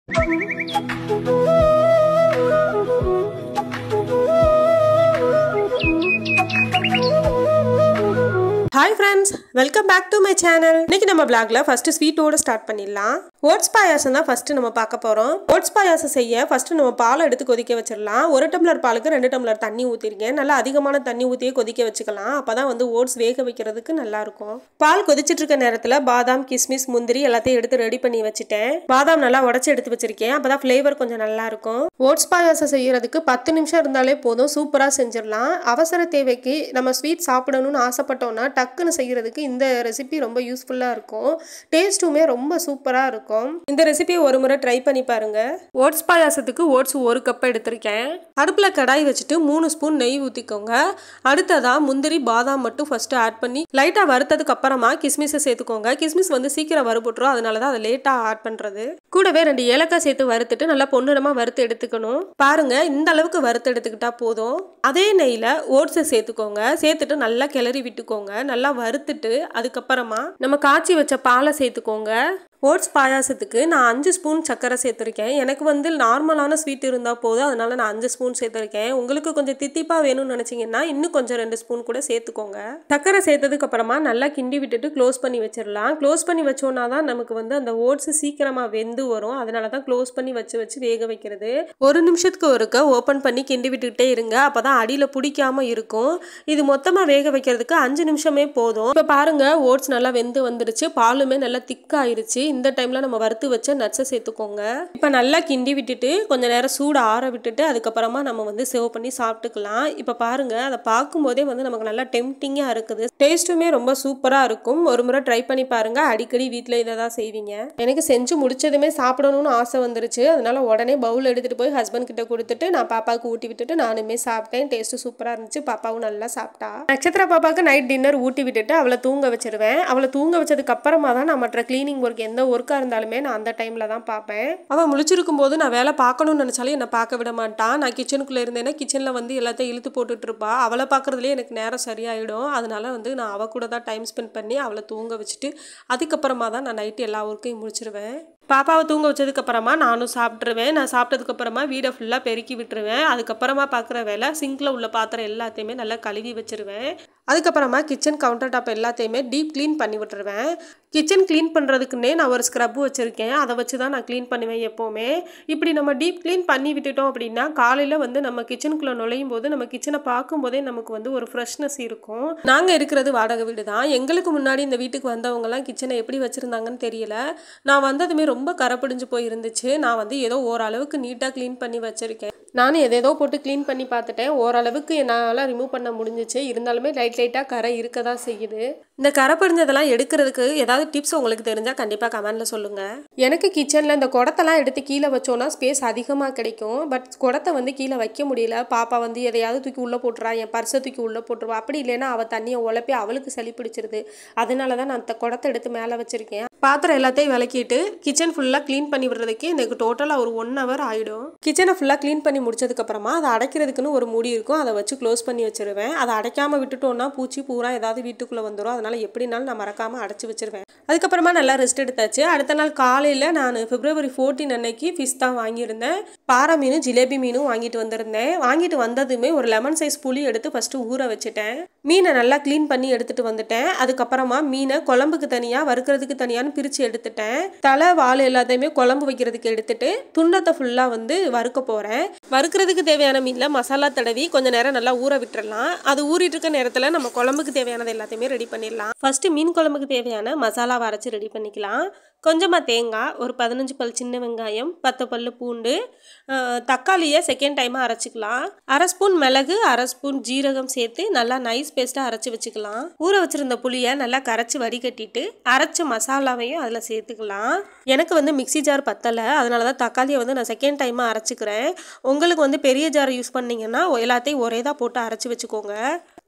hi friends welcome back to my channel இன்னைக்கு நம்ம பிளாக்ல ஃபர்ஸ்ட் ஸ்வீட்டோட ஸ்டார்ட் பண்ணிடலாம் ஓட்ஸ் பாயாசம் தான் ஃபர்ஸ்ட் நம்ம பார்க்க போறோம் ஓட்ஸ் பாயாசம் செய்ய ஃபர்ஸ்ட் நம்ம பாலை எடுத்து கொதிக்க வச்சிடலாம் ஒரு டம்ளர் பாலுக்கு ரெண்டு டம்ளர் தண்ணி ஊற்றிருக்கேன் நல்லா அதிகமான தண்ணி ஊற்றியே கொதிக்க வச்சுக்கலாம் அப்பதான் வந்து ஓட்ஸ் வேக வைக்கிறதுக்கு நல்லா இருக்கும் பால் கொதிச்சிட்டு இருக்க நேரத்தில் பாதாம் கிஸ்மிஸ் முந்திரி எல்லாத்தையும் எடுத்து ரெடி பண்ணி வச்சுட்டேன் பாதாம் நல்லா உடச்சி எடுத்து வச்சிருக்கேன் அப்பதான் ஃப்ளேவர் கொஞ்சம் நல்லா இருக்கும் ஓட்ஸ் பாயாசம் செய்யறதுக்கு பத்து நிமிஷம் இருந்தாலே போதும் சூப்பராக செஞ்சிடலாம் அவசர தேவைக்கு நம்ம ஸ்வீட் சாப்பிடணும்னு ஆசைப்பட்டோம்னா டக்குன்னு செய்யறதுக்கு இந்த ரெசிபி ரொம்ப யூஸ்ஃபுல்லாக இருக்கும் டேஸ்ட்டுமே ரொம்ப சூப்பராக இருக்கும் இந்த ரெசிபியை ஒரு முறை ட்ரை பண்ணி பாருங்க ஓட்ஸ் பாயாசத்துக்கு ஓட்ஸ் ஒரு கப் எடுத்திருக்கேன் அடுப்பில் கடாய் வச்சுட்டு மூணு ஸ்பூன் நெய் ஊற்றிக்கோங்க அடுத்ததா முந்திரி பாதாம் மட்டும் ஃபர்ஸ்ட் ஆட் பண்ணி லைட்டாக வறுத்ததுக்கு அப்புறமா கிஸ்மிஸை சேர்த்துக்கோங்க கிஸ்மிஸ் வந்து சீக்கிரம் வறுபட்டுரும் அதனால தான் அதை லேட்டாக ஆட் பண்ணுறது கூடவே ரெண்டு ஏலக்காய் சேர்த்து வறுத்துட்டு நல்லா பொன்னிறமாக வறுத்து எடுத்துக்கணும் பாருங்க இந்த அளவுக்கு வறுத்து எடுத்துக்கிட்டா போதும் அதே நெய்யில் ஓட்ஸை சேர்த்துக்கோங்க சேர்த்துட்டு நல்லா கிளறி விட்டுக்கோங்க நல்லா வறுத்துட்டு அதுக்கப்புறமா நம்ம காய்ச்சி வச்ச பாலை சேர்த்துக்கோங்க ஓட்ஸ் பாயாசத்துக்கு நான் அஞ்சு ஸ்பூன் சர்க்கரை சேர்த்துருக்கேன் எனக்கு வந்து நார்மலான ஸ்வீட் இருந்தால் போதும் அதனால நான் அஞ்சு ஸ்பூன் சேர்த்துருக்கேன் உங்களுக்கு கொஞ்சம் தித்திப்பாக வேணும்னு நினச்சிங்கன்னா இன்னும் கொஞ்சம் ரெண்டு ஸ்பூன் கூட சேர்த்துக்கோங்க சர்க்கரை சேர்த்ததுக்கு அப்புறமா நல்லா கிண்டி விட்டுட்டு க்ளோஸ் பண்ணி வச்சிடலாம் க்ளோஸ் பண்ணி வச்சோன்னா தான் நமக்கு வந்து அந்த ஓட்ஸ் சீக்கிரமாக வெந்து வரும் அதனால தான் க்ளோஸ் பண்ணி வச்சு வச்சு வேக வைக்கிறது ஒரு நிமிஷத்துக்கு ஒருக்க ஓப்பன் பண்ணி கிண்டி விட்டுக்கிட்டே இருங்க அப்போ தான் அடியில் பிடிக்காம இருக்கும் இது மொத்தமாக வேக வைக்கிறதுக்கு அஞ்சு நிமிஷமே போதும் இப்போ பாருங்க ஓட்ஸ் நல்லா வெந்து வந்துருச்சு பாலுமே நல்லா திக்காயிருச்சு இந்த டைமில் நம்ம வறுத்து வச்ச நட்ஸை சேர்த்துக்கோங்க இப்போ நல்லா கிண்டி விட்டுட்டு கொஞ்ச நேரம் சூடு ஆற விட்டுட்டு அதுக்கப்புறமா நம்ம வந்து சேவ் பண்ணி சாப்பிட்டுக்கலாம் இப்போ பாருங்க அதை பார்க்கும்போதே வந்து நமக்கு நல்லா டெம்டிங்காக இருக்குது டேஸ்ட்டுமே ரொம்ப சூப்பராக இருக்கும் ஒரு முறை ட்ரை பண்ணி பாருங்க அடிக்கடி வீட்டில் இதை தான் செய்வீங்க எனக்கு செஞ்சு முடிச்சதுமே சாப்பிடணும்னு ஆசை வந்துருச்சு அதனால உடனே பவுல் எடுத்துகிட்டு போய் ஹஸ்பண்ட் கிட்ட கொடுத்துட்டு நான் பாப்பாவுக்கு ஊட்டி விட்டுட்டு நானுமே சாப்பிட்டேன் டேஸ்ட்டு சூப்பராக இருந்துச்சு பாப்பாவும் நல்லா சாப்பிட்டா நட்சத்திர பாப்பாவுக்கு நைட் டின்னர் ஊட்டி விட்டுட்டு அவளை தூங்க வச்சிருவேன் அவளை தூங்க வச்சதுக்கு அப்புறமா தான் நான் மற்ற க்ளீனிங் ஒர்க் எந்த ஒர்க்காக இருந்தாலுமே நான் அந்த டைமில் தான் பார்ப்பேன் அவள் முழிச்சிருக்கும் போது நான் வேலை பார்க்கணும்னு நினச்சாலும் என்னை பார்க்க விட மாட்டான் நான் கிச்சனுக்குள்ளே இருந்தேன்னா கிச்சனில் வந்து எல்லாத்தையும் இழுத்து போட்டுட்டு இருப்பா அவளை பார்க்குறதுலேயே எனக்கு நேரம் சரியாயிடும் அதனால வந்து நான் அவள் கூட தான் டைம் ஸ்பெண்ட் பண்ணி அவளை தூங்க வச்சுட்டு அதுக்கப்புறமா தான் நான் நைட்டு எல்லா ஒர்க்கையும் முடிச்சிருவேன் பாப்பாவை தூங்க வச்சதுக்கு அப்புறமா நானும் சாப்பிட்ருவேன் நான் சாப்பிட்டதுக்கு அப்புறமா வீடை ஃபுல்லாக பெருக்கி விட்டுருவேன் அதுக்கப்புறமா பார்க்குற வேலை சிங்கில் உள்ள பாத்திரம் எல்லாத்தையுமே நல்லா கழுவி வச்சிருவேன் அதுக்கப்புறமா கிச்சன் கவுண்டர் டாப் எல்லாத்தையுமே டீப் க்ளீன் பண்ணி விட்டுருவேன் கிச்சன் க்ளீன் பண்ணுறதுக்குன்னே நான் ஒரு ஸ்க்ரப் வச்சுருக்கேன் அதை வச்சு தான் நான் க்ளீன் பண்ணுவேன் எப்போவுமே இப்படி நம்ம டீப் க்ளீன் பண்ணி விட்டுட்டோம் அப்படின்னா காலையில் வந்து நம்ம கிச்சனுக்குள்ளே நுழையும் போது நம்ம கிச்சனை பார்க்கும்போதே நமக்கு வந்து ஒரு ஃப்ரெஷ்னஸ் இருக்கும் நாங்கள் இருக்கிறது வாடகை வீடு தான் எங்களுக்கு முன்னாடி இந்த வீட்டுக்கு வந்தவங்கலாம் கிச்சனை எப்படி வச்சுருந்தாங்கன்னு தெரியல நான் வந்ததுமே ரொம்ப கரப்பிடிஞ்சு போய் இருந்துச்சு நான் வந்து ஏதோ ஓரளவுக்கு நீட்டாக க்ளீன் பண்ணி வச்சுருக்கேன் நானும் எதேதோ போட்டு க்ளீன் பண்ணி பார்த்துட்டேன் ஓரளவுக்கு என்னால் ரிமூவ் பண்ண முடிஞ்சிச்சு இருந்தாலுமே லைட் லைட்டாக கரை இருக்க தான் செய்யுது இந்த கரை படிஞ்சதெல்லாம் எடுக்கிறதுக்கு ஏதாவது டிப்ஸ் உங்களுக்கு தெரிஞ்சால் கண்டிப்பாக கமெண்டில் சொல்லுங்கள் எனக்கு கிச்சனில் இந்த குடத்தெல்லாம் எடுத்து கீழே வச்சோன்னா ஸ்பேஸ் அதிகமாக கிடைக்கும் பட் குடத்தை வந்து கீழே வைக்க முடியல பாப்பா வந்து எதையாவது தூக்கி உள்ளே போட்டுறா என் பர்ஸை தூக்கி உள்ளே போட்டுருவா அப்படி இல்லைன்னா அவள் தண்ணியை உழப்பி அவளுக்கு சளி பிடிச்சிருது அதனால தான் நான் அந்த குடத்தை எடுத்து மேலே வச்சுருக்கேன் பாத்திரம் எல்லாத்தையும் விளக்கிட்டு கிச்சன் ஃபுல்லாக க்ளீன் பண்ணி விடுறதுக்கு எனக்கு டோட்டலாக ஒரு ஒன் ஹவர் ஆகிடும் கிச்சனை ஃபுல்லாக க்ளீன் பண்ணி முடிச்சதுக்கப்புறமா அதை அடைக்கிறதுக்குன்னு ஒரு மூடி இருக்கும் அதை வச்சு க்ளோஸ் பண்ணி வச்சிருவேன் அதை அடைக்காமல் விட்டுட்டோம்னா பூச்சி பூரா ஏதாவது வீட்டுக்குள்ளே வந்துடும் அதனால் எப்படினாலும் நான் மறக்காமல் அடைச்சி வச்சிருவேன் அதுக்கப்புறமா நல்லா ரெஸ்ட் எடுத்தாச்சு அடுத்த நாள் காலையில் நான் பிப்ரவரி ஃபோர்டீன் அன்னைக்கு ஃபிஷ் தான் வாங்கியிருந்தேன் பாறை மீனும் ஜிலேபி மீனும் வாங்கிட்டு வந்திருந்தேன் வாங்கிட்டு வந்ததுமே ஒரு லெமன் சைஸ் புளி எடுத்து ஃபஸ்ட்டு ஊற வச்சுட்டேன் மீனை நல்லா க்ளீன் பண்ணி எடுத்துட்டு வந்துட்டேன் அதுக்கப்புறமா மீனை குழம்புக்கு தனியாக வறுக்கிறதுக்கு தனியான்னு பிரித்து எடுத்துட்டேன் தலை வால் எல்லாத்தையுமே குழம்பு வைக்கிறதுக்கு எடுத்துட்டு துண்டத்தை ஃபுல்லாக வந்து வறுக்க போகிறேன் வறுக்கிறதுக்கு தேவையான மீனில் மசாலா தடவி கொஞ்சம் நேரம் நல்லா ஊற விட்டுறலாம் அது ஊறிட்டு இருக்க நேரத்தில் நம்ம குழம்புக்கு தேவையானது எல்லாத்தையுமே ரெடி பண்ணிடலாம் ஃபஸ்ட்டு மீன் குழம்புக்கு தேவையான மசாலாவை அரைச்சி ரெடி பண்ணிக்கலாம் கொஞ்சமாக தேங்காய் ஒரு பதினஞ்சு பல் சின்ன வெங்காயம் பத்து பல் பூண்டு அஹ், தக்காளியை செகண்ட் டைமாக அரைச்சிக்கலாம் அரை ஸ்பூன் மிளகு அரை ஸ்பூன் ஜீரகம் சேர்த்து நல்லா நைஸ் பேஸ்ட்டாக அரைச்சி வச்சுக்கலாம் ஊற வச்சிருந்த புளியை நல்லா கரைச்சி வடிகட்டிட்டு அரைச்ச மசாலாவையும் அதில் சேர்த்துக்கலாம் எனக்கு வந்து மிக்ஸி ஜார் பத்தலை அதனால தான் தக்காளியை வந்து நான் செகண்ட் டைமாக அரைச்சிக்கிறேன் உங்களுக்கு வந்து பெரிய ஜார் யூஸ் பண்ணீங்கன்னா எல்லாத்தையும் ஒரே தான் போட்டு அரைச்சி வச்சுக்கோங்க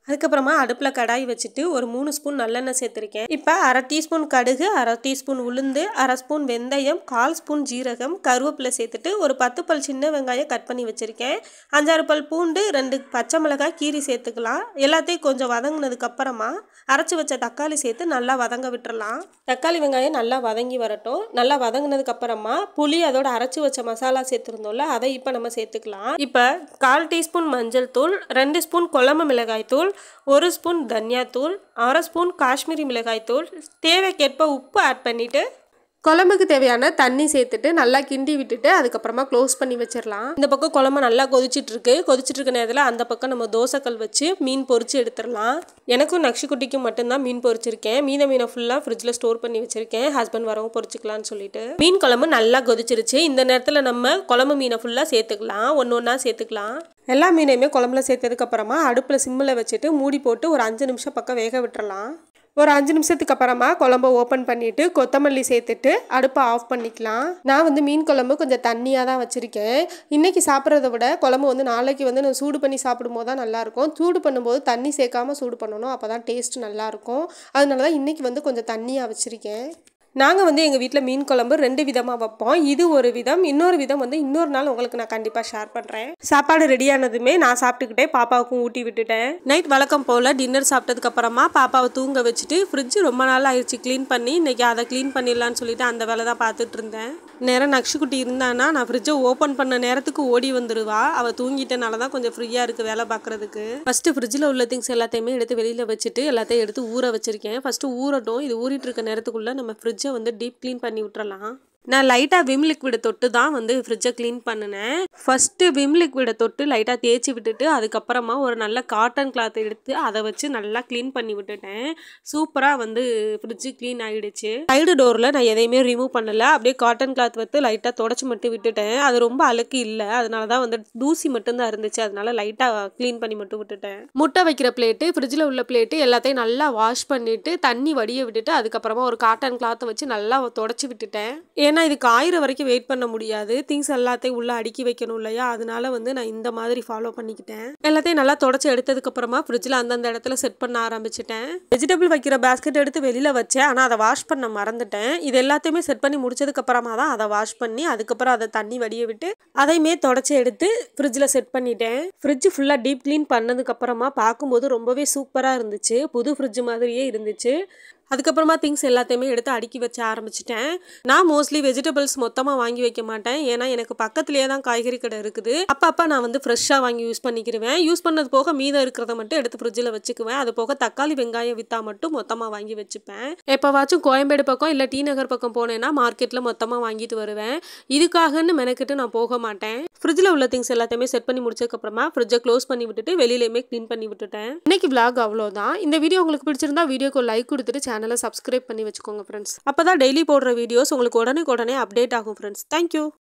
அதுக்கப்புறமா அடுப்பில் கடாய் வச்சுட்டு ஒரு மூணு ஸ்பூன் நல்லெண்ணெய் சேர்த்துருக்கேன் இப்போ அரை டீஸ்பூன் கடுகு அரை டீஸ்பூன் உளுந்து அரை ஸ்பூன் வெந்தயம் கால் ஸ்பூன் ஜீரகம் கருவேப்பிலை சேர்த்துட்டு ஒரு பத்து பல் சின்ன வெங்காயம் கட் பண்ணி வச்சுருக்கேன் அஞ்சாறு பல் பூண்டு ரெண்டு பச்சை மிளகாய் கீரி சேர்த்துக்கலாம் எல்லாத்தையும் கொஞ்சம் வதங்கினதுக்கு அப்புறமா அரைச்சி வச்ச தக்காளி சேர்த்து நல்லா வதங்க விட்டுறலாம் தக்காளி வெங்காயம் நல்லா வதங்கி வரட்டும் நல்லா வதங்கினதுக்கு அப்புறமா புளி அதோட அரைச்சி வச்ச மசாலா சேர்த்துருந்தோம்ல அதை இப்போ நம்ம சேர்த்துக்கலாம் இப்போ கால் டீஸ்பூன் மஞ்சள் தூள் ரெண்டு ஸ்பூன் குழம்பு மிளகாய் தூள் ஒரு ஸ்பூன் தனியாத்தூள் அரை ஸ்பூன் காஷ்மீரி மிளகாய் தூள் தேவைக்கேற்ப உப்பு ஆட் பண்ணிவிட்டு குழம்புக்கு தேவையான தண்ணி சேர்த்துட்டு நல்லா கிண்டி விட்டுட்டு அதுக்கப்புறமா க்ளோஸ் பண்ணி வச்சிடலாம் இந்த பக்கம் குழம்பு நல்லா கொதிச்சிட்டு இருக்கு கொதிச்சிட்டு இருக்க நேரத்தில் அந்த பக்கம் நம்ம தோசைக்கல் வச்சு மீன் பொரிச்சு எடுத்துடலாம் எனக்கும் நக்ஷி குட்டிக்கும் மட்டும்தான் மீன் பொரிச்சிருக்கேன் மீத மீனை ஃபுல்லாக ஃப்ரிட்ஜில் ஸ்டோர் பண்ணி வச்சிருக்கேன் ஹஸ்பண்ட் வரவும் பொரிச்சுக்கலாம்னு சொல்லிட்டு மீன் குழம்பு நல்லா கொதிச்சிருச்சு இந்த நேரத்தில் நம்ம குழம்பு மீனை ஃபுல்லாக சேர்த்துக்கலாம் ஒன்று ஒன்றா சேர்த்துக்கலாம் எல்லா மீனையுமே குழம்புல சேர்த்ததுக்கு அப்புறமா அடுப்பில் சிம்மில் வச்சுட்டு மூடி போட்டு ஒரு அஞ்சு நிமிஷம் பக்கம் வேக விட்டுறலாம் ஒரு அஞ்சு நிமிஷத்துக்கு அப்புறமா குழம்ப ஓப்பன் பண்ணிட்டு கொத்தமல்லி சேர்த்துட்டு அடுப்பை ஆஃப் பண்ணிக்கலாம் நான் வந்து மீன் குழம்பு கொஞ்சம் தண்ணியாக தான் வச்சுருக்கேன் இன்னைக்கு சாப்பிட்றத விட குழம்பு வந்து நாளைக்கு வந்து நான் சூடு பண்ணி சாப்பிடும்போது தான் நல்லாயிருக்கும் சூடு பண்ணும்போது தண்ணி சேர்க்காம சூடு பண்ணணும் அப்போ தான் டேஸ்ட் நல்லாயிருக்கும் அதனால தான் இன்றைக்கி வந்து கொஞ்சம் தண்ணியாக வச்சுருக்கேன் நாங்கள் வந்து எங்கள் வீட்டில் மீன் குழம்பு ரெண்டு விதமாக வைப்போம் இது ஒரு விதம் இன்னொரு விதம் வந்து இன்னொரு நாள் உங்களுக்கு நான் கண்டிப்பாக ஷேர் பண்ணுறேன் சாப்பாடு ரெடியானதுமே நான் சாப்பிட்டுக்கிட்டே பாப்பாவுக்கும் ஊட்டி விட்டுட்டேன் நைட் வழக்கம் போல் டின்னர் சாப்பிட்டதுக்கு அப்புறமா பாப்பாவை தூங்க வச்சுட்டு ஃப்ரிட்ஜ் ரொம்ப நாள் ஆயிடுச்சு க்ளீன் பண்ணி இன்னைக்கு அதை க்ளீன் பண்ணிடலான்னு சொல்லிட்டு அந்த வேலை தான் பார்த்துட்டு இருந்தேன் நேரம் நக்ஷுக்குட்டி இருந்தானா நான் ஃப்ரிட்ஜை ஓப்பன் பண்ண நேரத்துக்கு ஓடி வந்துடுவா அவள் தூங்கிட்டனால தான் கொஞ்சம் ஃப்ரீயாக இருக்குது வேலை பார்க்குறதுக்கு ஃபஸ்ட்டு ஃப்ரிட்ஜில் உள்ள திங்ஸ் எல்லாத்தையுமே எடுத்து வெளியில் வச்சுட்டு எல்லாத்தையும் எடுத்து ஊற வச்சிருக்கேன் ஃபஸ்ட்டு ஊறட்டும் இது ஊறிட்டு இருக்க நேரத்துக்குள்ளே நம்ம ஃப்ரிட்ஜை வந்து டீப் க்ளீன் பண்ணி விட்டுறலாம் நான் லைட்டாக விம் லிக்விடை தொட்டு தான் வந்து ஃப்ரிட்ஜை க்ளீன் பண்ணினேன் ஃபஸ்ட்டு விம் லிக்விடை தொட்டு லைட்டாக தேய்ச்சி விட்டுட்டு அதுக்கப்புறமா ஒரு நல்ல காட்டன் கிளாத் எடுத்து அதை வச்சு நல்லா க்ளீன் பண்ணி விட்டுட்டேன் சூப்பராக வந்து ஃப்ரிட்ஜு க்ளீன் ஆகிடுச்சு சைடு டோரில் நான் எதையுமே ரிமூவ் பண்ணலை அப்படியே காட்டன் கிளாத் வச்சு லைட்டாக தொடச்சி மட்டும் விட்டுட்டேன் அது ரொம்ப அழுக்கு இல்லை அதனால தான் வந்து தூசி மட்டும்தான் இருந்துச்சு அதனால லைட்டாக க்ளீன் பண்ணி மட்டும் விட்டுட்டேன் முட்டை வைக்கிற பிளேட்டு ஃப்ரிட்ஜில் உள்ள பிளேட்டு எல்லாத்தையும் நல்லா வாஷ் பண்ணிவிட்டு தண்ணி வடிய விட்டுட்டு அதுக்கப்புறமா ஒரு காட்டன் கிளாத்தை வச்சு நல்லா தொடச்சி விட்டுட்டேன் ஏன்னா இது காயிற வரைக்கும் வெயிட் பண்ண முடியாது திங்ஸ் எல்லாத்தையும் உள்ள அடுக்கி வைக்கணும் இல்லையா அதனால வந்து நான் இந்த மாதிரி ஃபாலோ பண்ணிக்கிட்டேன் எல்லாத்தையும் நல்லா தொடச்சி எடுத்ததுக்கு அப்புறமா ஃப்ரிட்ஜில் அந்தந்த இடத்துல செட் பண்ண ஆரம்பிச்சிட்டேன் வெஜிடபிள் வைக்கிற பேஸ்கெட் எடுத்து வெளியில் வச்சேன் ஆனால் அதை வாஷ் பண்ண மறந்துட்டேன் இது எல்லாத்தையுமே செட் பண்ணி முடிச்சதுக்கு அப்புறமா தான் அதை வாஷ் பண்ணி அதுக்கப்புறம் அதை தண்ணி வடிய விட்டு அதையுமே தொடச்சி எடுத்து ஃப்ரிட்ஜில் செட் பண்ணிட்டேன் ஃப்ரிட்ஜ் ஃபுல்லாக டீப் க்ளீன் பண்ணதுக்கு அப்புறமா பார்க்கும்போது ரொம்பவே சூப்பராக இருந்துச்சு புது ஃப்ரிட்ஜ் மாதிரியே இருந்துச்சு அதுக்கப்புறமா திங்ஸ் எல்லாத்தையுமே எடுத்து அடுக்கி வச்ச ஆரம்பிச்சிட்டேன் நான் மோஸ்ட்லி வெஜிடபிள்ஸ் மொத்தமாக வாங்கி வைக்க மாட்டேன் ஏன்னா எனக்கு பக்கத்துலேயே தான் காய்கறி கடை இருக்குது அப்பப்போ நான் வந்து ஃப்ரெஷ்ஷாக வாங்கி யூஸ் பண்ணிக்கிடுவேன் யூஸ் பண்ணது போக மீதம் இருக்கிறத மட்டும் எடுத்து ஃப்ரிட்ஜில் வச்சுக்குவேன் அது போக தக்காளி வெங்காயம் விற்றா மட்டும் மொத்தமாக வாங்கி வச்சுப்பேன் எப்போவாச்சும் கோயம்பேடு பக்கம் இல்லை டி நகர் பக்கம் போனேன்னா மார்க்கெட்டில் மொத்தமாக வாங்கிட்டு வருவேன் இதுக்காகன்னு மெனக்கிட்டு நான் போக மாட்டேன் ஃப்ரிட்ஜில் உள்ள திங்ஸ் எல்லாத்தையுமே செட் பண்ணி முடிச்சதுக்கப்புறமா ஃப்ரிட்ஜை க்ளோஸ் பண்ணி விட்டுட்டு வெளியிலேயுமே க்ளீன் பண்ணி விட்டுட்டேன் இன்னைக்கு vlog அவ்வளோதான் இந்த வீடியோ உங்களுக்கு பிடிச்சிருந்தா வீடியோக்கு லைக் கொடுத்துட்டு சேனலை சப்ஸ்கிரைப் பண்ணி வச்சுக்கோங்க ஃப்ரெண்ட்ஸ் அப்போ தான் டெய்லி போடுற வீடியோஸ் உங்களுக்கு உடனே உடனே அப்டேட் ஆகும் ஃப்ரெண்ட்ஸ் தேங்க்யூ